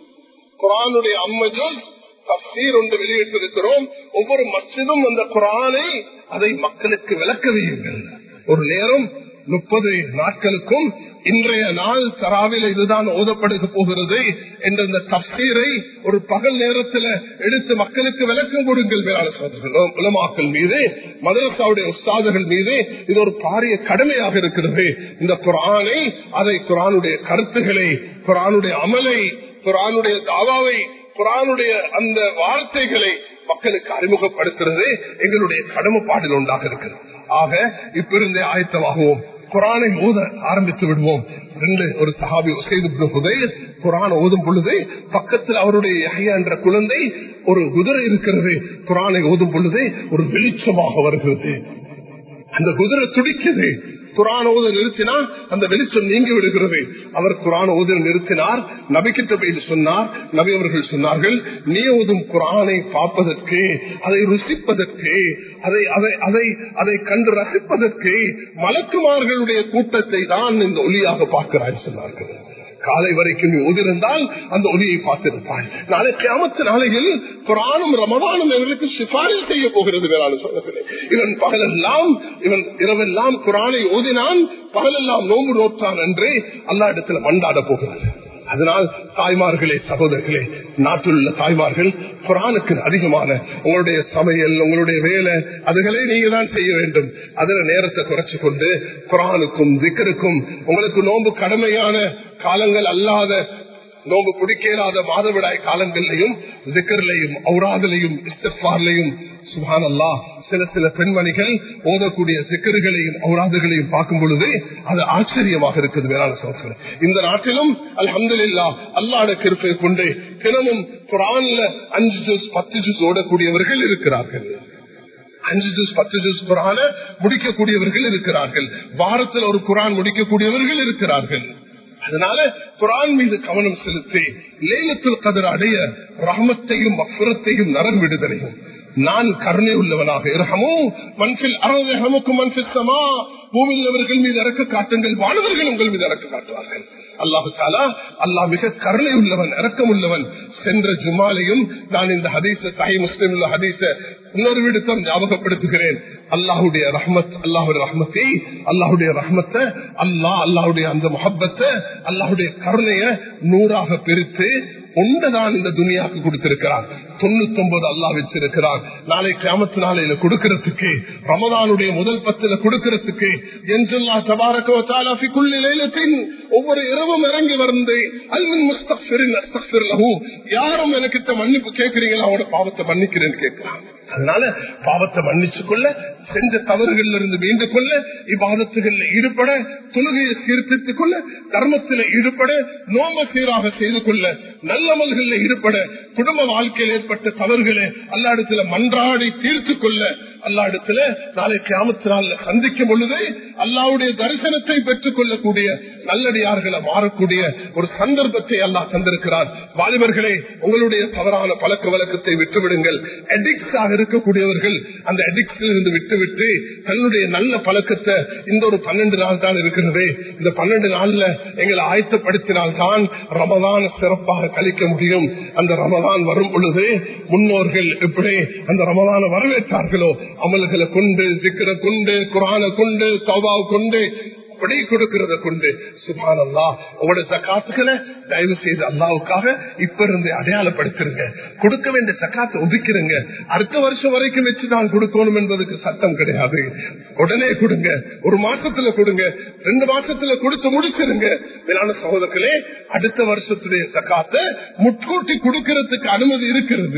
குரானுடைய அம்மஜோஸ் தப்சீர் ஒன்று வெளியிட்டிருக்கிறோம் ஒவ்வொரு மஸ்ஜிதும் அந்த குரானை அதை மக்களுக்கு விளக்க வையுங்கள் ஒரு நேரம் முப்பது நாட்களுக்கும் இன்றைய நாள் தராவில் இதுதான் ஓதப்படுக போகிறது என்ற இந்த தப்சீரை ஒரு பகல் நேரத்தில் எடுத்து மக்களுக்கு விளக்கம் கொடுங்கள் வேளாண் சோதர்கள் உலமாக்கள் மீது மதரசாவுடைய உஸ்தாதர்கள் மீது இது ஒரு பாரிய கடமையாக இருக்கிறது இந்த குரானை அதை குரானுடைய கருத்துக்களை குரானுடைய அமலை குரானுடைய தாவாவை குரானுடைய அந்த வார்த்தைகளை மக்களுக்கு அறிமுகப்படுத்துறது எங்களுடைய கடமைப்பாடில் ஒன்றாக இருக்கிறது ஆக இப்ப இருந்தே ஆயத்தமாகவும் குரானை ஓத ஆரம்பித்து விடுவோம் ரெண்டு ஒரு சஹாபி குரான் ஓதும் பொழுது பக்கத்தில் அவருடைய யஹ்யா என்ற குழந்தை ஒரு குதிரை இருக்கிறது குரானை ஓதும் பொழுது ஒரு வெளிச்சமாக வருகிறது அந்த குதிரை துடிக்குது குரான் ஓத நிறுத்தினால் அந்த வெளிச்சம் நீங்கி விடுகிறது அவர் குரான் ஓத நிறுத்தினார் நபிக்கிட்ட போய் சொன்னார் நபி அவர்கள் சொன்னார்கள் நீ ஓதும் குரானை பார்ப்பதற்கு அதை ருசிப்பதற்கு அதை அதை அதை அதை கண்டு ரசிப்பதற்கு மலக்குமார்களுடைய கூட்டத்தை தான் இந்த ஒளியாக பார்க்கிறாய் சொன்னார்கள் காலை வரைக்கும் நீ ஓதிருந்தால் அந்த ஒளியை பார்த்திருப்பாய் நாளை கிராமத்து நாளையில் குரானும் ரமதானும் எங்களுக்கு சிபாரிசு செய்ய போகிறது வேளாண் சொல்லுகிறே இவன் பகலெல்லாம் இவன் இரவெல்லாம் குரானை ஓதினான் பகலெல்லாம் நோம்பு நோற்றான் என்று அல்லா இடத்துல மண்டாட போகிறது அதனால் தாய்மார்களே சகோதரர்களே நாட்டில் உள்ள தாய்மார்கள் குரானுக்கு அதிகமான உங்களுடைய சமையல் உங்களுடைய வேலை அதுகளே நீங்க தான் செய்ய வேண்டும் அதுல நேரத்தை குறைச்சு கொண்டு குரானுக்கும் திக்கருக்கும் உங்களுக்கு நோன்பு கடமையான காலங்கள் அல்லாத நோம்பு பிடிக்காத மாதவிடாய் காலங்களிலையும் ஜிக்கர்லையும் ஔராதிலையும் இஸ்திஃபார்லையும் சுபான் அல்லா சில சில பெண்மணிகள் ஓதக்கூடிய சிக்கர்களையும் ஔராதுகளையும் பார்க்கும் பொழுது அது ஆச்சரியமாக இருக்குது வேளாண் சோதனை இந்த நாட்டிலும் அல்ஹம்து இல்லா அல்லாட கிருப்பை கொண்டு தினமும் குரான்ல அஞ்சு ஜூஸ் பத்து ஜூஸ் ஓடக்கூடியவர்கள் இருக்கிறார்கள் அஞ்சு ஜூஸ் பத்து ஜூஸ் குரான முடிக்கக்கூடியவர்கள் இருக்கிறார்கள் வாரத்தில் ஒரு குரான் முடிக்கக்கூடியவர்கள் இருக்கிறார்கள் அதனால குரான் மீது கவனம் செலுத்தி லேலத்துல் கதிர் அடைய ரஹமத்தையும் அப்புறத்தையும் நரன் விடுதலையும் நான் கருணை உள்ளவனாக இரகமும் மன்பில் அறமுக்கும் மன்பில் சமா பூமியில் அவர்கள் மீது இறக்க காட்டுங்கள் வானவர்கள் உங்கள் மீது இறக்க காட்டுவார்கள் அல்லாஹு தாலா அல்லாஹ் மிக கருணை உள்ளவன் இறக்கம் உள்ளவன் சென்ற ஜுமாலையும் நான் இந்த ஹதீச சாஹி முஸ்லிம் உள்ள ஹதீச இன்னொரு விடுத்தம் ஞாபகப்படுத்துகிறேன் அல்லாஹுடைய ரஹ்மத் அல்லாஹுடைய ரஹ்மத்தை அல்லாஹுடைய ரஹ்மத்தை அல்லாஹ் அல்லாஹுடைய அந்த முகப்பத்தை அல்லாஹுடைய கருணைய நூறாக பிரித்து ஒன்றுதான் இந்த துனியாவுக்கு கொடுத்திருக்கிறார் தொண்ணூத்தி ஒன்பது அல்லா வச்சிருக்கிறார் நாளை கிராமத்து நாளையில கொடுக்கறதுக்கு ரமதானுடைய முதல் பத்துல கொடுக்கறதுக்கு என்றெல்லா தபாரக்கோ தாலாஃபிக்குள்ளிலேலத்தின் ஒவ்வொரு இரவும் இறங்கி வந்து அல்மின் முஸ்தபிரின் யாரும் எனக்கு மன்னிப்பு கேட்கிறீங்களா அவனோட பாவத்தை மன்னிக்கிறேன்னு கேட்கிறான் அதனால பாவத்தை மன்னிச்சு கொள்ள செஞ்ச தவறுகள்ல இருந்து மீண்டு கொள்ள இவ்வாதத்துகள்ல ஈடுபட தொழுகையை சீர்திருத்திக் கொள்ள தர்மத்தில் ஈடுபட நோம்ப சீராக செய்து கொள்ள நல்லமல்கள்ல ஈடுபட குடும்ப வாழ்க்கையில் ஏற்பட்ட தவறுகளை அல்லாடத்துல மன்றாடி தீர்த்து கொள்ள அல்லாடத்துல நாளை கிராமத்தினால சந்திக்கும் பொழுது அல்லாவுடைய தரிசனத்தை பெற்றுக் கொள்ளக்கூடிய நல்லடியார்களை மாறக்கூடிய ஒரு சந்தர்ப்பத்தை அல்லாஹ் தந்திருக்கிறார் வாலிபர்களே உங்களுடைய தவறான பழக்க வழக்கத்தை விட்டுவிடுங்கள் அடிக்டாக இருக்கக்கூடியவர்கள் அந்த அடிக்டில் இருந்து விட்டுவிட்டு தன்னுடைய நல்ல பழக்கத்தை இந்த ஒரு பன்னெண்டு நாள் தான் இருக்கிறது இந்த பன்னெண்டு நாள்ல எங்களை ஆயத்தப்படுத்தினால்தான் ரமதான் சிறப்பாக கழிக்க முடியும் அந்த ரமதான் வரும் பொழுது முன்னோர்கள் எப்படி அந்த ரமதான வரவேற்றார்களோ அமல்களை கொண்டு சிக்கரை கொண்டு குரானை கொண்டு தவாவை கொண்டு அப்படி கொடுக்கிறத கொண்டு சுபான் அல்லா உங்களோட சக்காத்துகளை தயவு செய்து அல்லாவுக்காக இப்ப இருந்து அடையாளப்படுத்திருங்க கொடுக்க வேண்டிய சக்காத்தை ஒதுக்கிறங்க அடுத்த வருஷம் வரைக்கும் வச்சு தான் கொடுக்கணும் என்பதுக்கு சட்டம் கிடையாது உடனே கொடுங்க ஒரு மாசத்துல கொடுங்க ரெண்டு மாசத்துல கொடுத்து முடிச்சிருங்க மேலான சகோதரர்களே அடுத்த வருஷத்துடைய சக்காத்தை முட்கூட்டி கொடுக்கறதுக்கு அனுமதி இருக்கிறது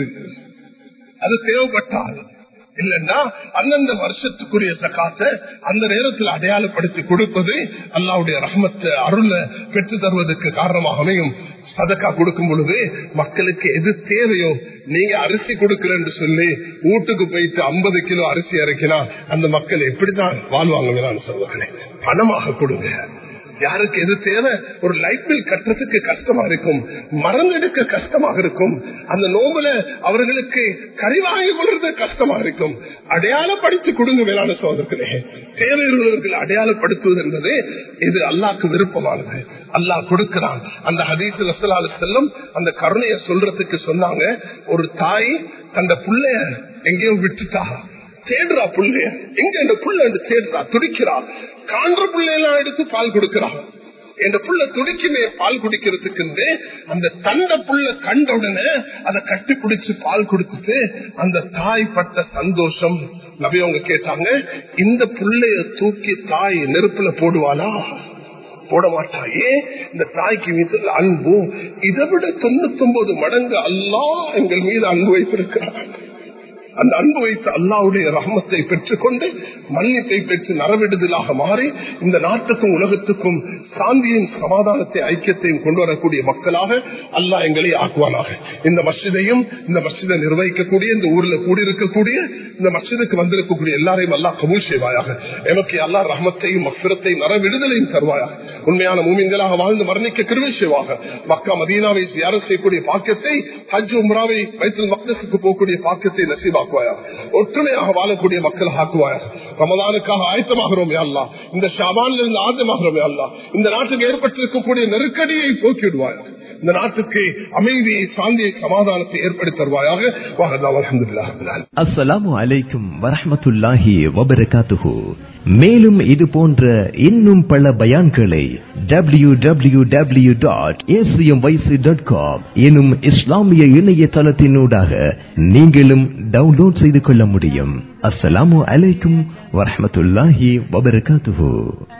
அது தேவைப்பட்டால் இல்லைன்னா அந்தந்த வருஷத்துக்குரிய சக்காத்தை அந்த நேரத்தில் அடையாளப்படுத்தி கொடுப்பது அல்லாவுடைய ரஹமத்தை அருளை பெற்று தருவதற்கு காரணமாக அமையும் சதக்கா கொடுக்கும் பொழுது மக்களுக்கு எது தேவையோ நீங்க அரிசி கொடுக்கிறேன்னு சொல்லி வீட்டுக்கு போயிட்டு ஐம்பது கிலோ அரிசி இறக்கினா அந்த மக்கள் எப்படிதான் வாழ்வாங்க சொல்லுவாங்களே பணமாக கொடுங்க யாருக்கு எது தேவை ஒரு லைட் பில் கட்டுறதுக்கு கஷ்டமா இருக்கும் மறந்தெடுக்க கஷ்டமாக இருக்கும் அந்த நோம்புல அவர்களுக்கு கறி வாங்கி கொள்றது கஷ்டமா இருக்கும் அடையாளப்படுத்தி கொடுங்க வேளாண் சோதர்களே தேவையுள்ளவர்கள் அடையாளப்படுத்துவது என்பது இது அல்லாக்கு விருப்பமானது அல்லாஹ் கொடுக்கிறான் அந்த ஹதீஸ் ரசலாலு செல்லும் அந்த கருணையை சொல்றதுக்கு சொன்னாங்க ஒரு தாய் தந்த புள்ளைய எங்கேயோ விட்டுட்டா தேடுறா புள்ளைய எங்க இந்த புள்ள தேடுறா துடிக்கிறா காண்ற புள்ளையெல்லாம் எடுத்து பால் கொடுக்கிறா என் புள்ள துடிக்குமே பால் குடிக்கிறதுக்கு அந்த தண்ட புள்ள கண்ட உடனே அதை கட்டி பிடிச்சு பால் கொடுத்துட்டு அந்த தாய் பட்ட சந்தோஷம் நபியவங்க கேட்டாங்க இந்த புள்ளைய தூக்கி தாய் நெருப்புல போடுவாளா போட மாட்டாயே இந்த தாய்க்கு மீது அன்பு இதை விட தொண்ணூத்தி ஒன்பது மடங்கு அல்லா எங்கள் மீது அன்பு வைத்திருக்கிறார் அந்த அன்பு வைத்த அல்லாவுடைய ரஹமத்தை பெற்றுக்கொண்டு மன்னிப்பை பெற்று நரவிடுதலாக மாறி இந்த நாட்டுக்கும் உலகத்துக்கும் சாந்தியின் சமாதானத்தை ஐக்கியத்தையும் கொண்டு வரக்கூடிய மக்களாக அல்லாஹ் எங்களை ஆக்குவானாக இந்த மஸ்ஜிதையும் இந்த மஸ்ஜிதை நிர்வகிக்கக்கூடிய இந்த ஊர்ல கூடியிருக்கக்கூடிய இந்த மஸ்ஜிதுக்கு வந்திருக்கக்கூடிய எல்லாரையும் அல்லா கபூல் செய்வாயாக எமக்கு அல்லா ரஹமத்தையும் மஃபிரத்தையும் நரவிடுதலையும் தருவாயாக உண்மையான மூமின்களாக வாழ்ந்து மரணிக்க கிருவை செய்வாக மக்கா மதீனாவை யாரும் செய்யக்கூடிய பாக்கியத்தை ஹஜ் உம்ராவை வைத்தல் மக்னஸுக்கு போகக்கூடிய பாக்கியத்தை நசீபா ஒற்றுமையாக வாழக்கூடிய மக்கள் ஆக்குவாயா ரமதானுக்காக ஆயத்தமாகிறோம் அல்லா இந்த ஷாபான்ல இருந்து ஆயத்தமாகிறோம் அல்லா இந்த நாட்டுக்கு ஏற்பட்டிருக்கக்கூடிய நெருக்கடியை போக்கிவிடுவாயா இந்த நாட்டுக்கு அமைதியை சாந்தியை சமாதானத்தை ஏற்படுத்தி தருவாயாக அஸ்ஸலாமு அலைக்கும் வரஹமத்துல்லாஹி வபரகாத்துஹு மேலும் இது போன்ற இன்னும் பல பயான்களை W W W dot ACM YC dot com எனும் இஸ்லாமிய இணையதளத்தினூடாக நீங்களும் டவுன்லோட் செய்து கொள்ள முடியும் அஸ்ஸலாமு அலைக்கும் வரஹமத்துல்லாஹி வபரகாத்துஹு